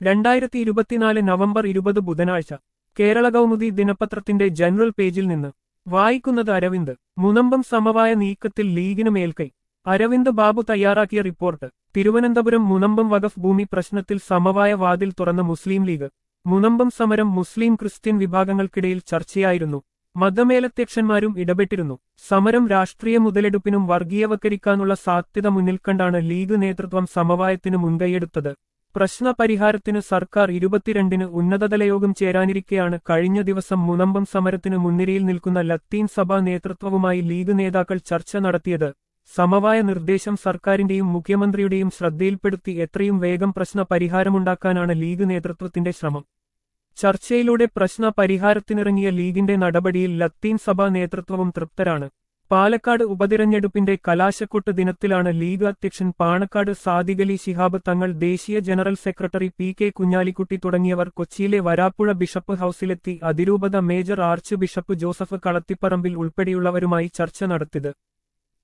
രണ്ടായിരത്തി ഇരുപത്തിനാല് നവംബർ ഇരുപത് ബുധനാഴ്ച കേരള കൗമുദി ദിനപത്രത്തിന്റെ ജനറൽ പേജിൽ നിന്ന് വായിക്കുന്നത് അരവിന്ദ് മുനമ്പം സമവായ നീക്കത്തിൽ ലീഗിന് മേൽക്കൈ അരവിന്ദ് ബാബു തയ്യാറാക്കിയ റിപ്പോർട്ട് തിരുവനന്തപുരം മുനമ്പം വഖഫ് ഭൂമി പ്രശ്നത്തിൽ സമവായ വാതിൽ തുറന്ന മുസ്ലിം ലീഗ് മുനമ്പം സമരം മുസ്ലിം ക്രിസ്ത്യൻ വിഭാഗങ്ങൾക്കിടയിൽ ചർച്ചയായിരുന്നു മതമേലധ്യക്ഷന്മാരും ഇടപെട്ടിരുന്നു സമരം രാഷ്ട്രീയ മുതലെടുപ്പിനും വർഗീയവൽക്കരിക്കാനുള്ള സാധ്യത മുന്നിൽ കണ്ടാണ് ലീഗ് നേതൃത്വം സമവായത്തിന് മുൻകൈയെടുത്തത് പ്രശ്ന പരിഹാരത്തിന് സർക്കാർ ഇരുപത്തിരണ്ടിന് ഉന്നതതല യോഗം ചേരാനിരിക്കെയാണ് കഴിഞ്ഞ ദിവസം മുനമ്പം സമരത്തിന് മുൻനിരയിൽ നിൽക്കുന്ന ലത്തീൻ സഭാ നേതൃത്വവുമായി ലീഗ് നേതാക്കൾ ചർച്ച നടത്തിയത് സമവായ നിർദ്ദേശം സർക്കാരിന്റെയും മുഖ്യമന്ത്രിയുടെയും ശ്രദ്ധയിൽപ്പെടുത്തി എത്രയും വേഗം പ്രശ്ന പരിഹാരമുണ്ടാക്കാനാണ് ലീഗ് നേതൃത്വത്തിന്റെ ശ്രമം ചർച്ചയിലൂടെ പ്രശ്ന പരിഹാരത്തിനിറങ്ങിയ ലീഗിന്റെ നടപടിയിൽ ലത്തീൻ സഭാ നേതൃത്വവും തൃപ്തരാണ് പാലക്കാട് ഉപതിരഞ്ഞെടുപ്പിന്റെ കലാശക്കൊട്ട് ദിനത്തിലാണ് ലീഗ് അധ്യക്ഷൻ പാണക്കാട് സാദിഖലി ശിഹാബ് തങ്ങൾ ദേശീയ general secretary P K Kunhalikutty തുടങ്ങിയവർ കൊച്ചിയിലെ വരാപ്പുഴ ബിഷപ്പ് ഹൌസിലെത്തി അതിരൂപത major archbishop Joseph Kalathiparambil ഉൾപ്പെടെയുള്ളവരുമായി ചർച്ച നടത്തിയത്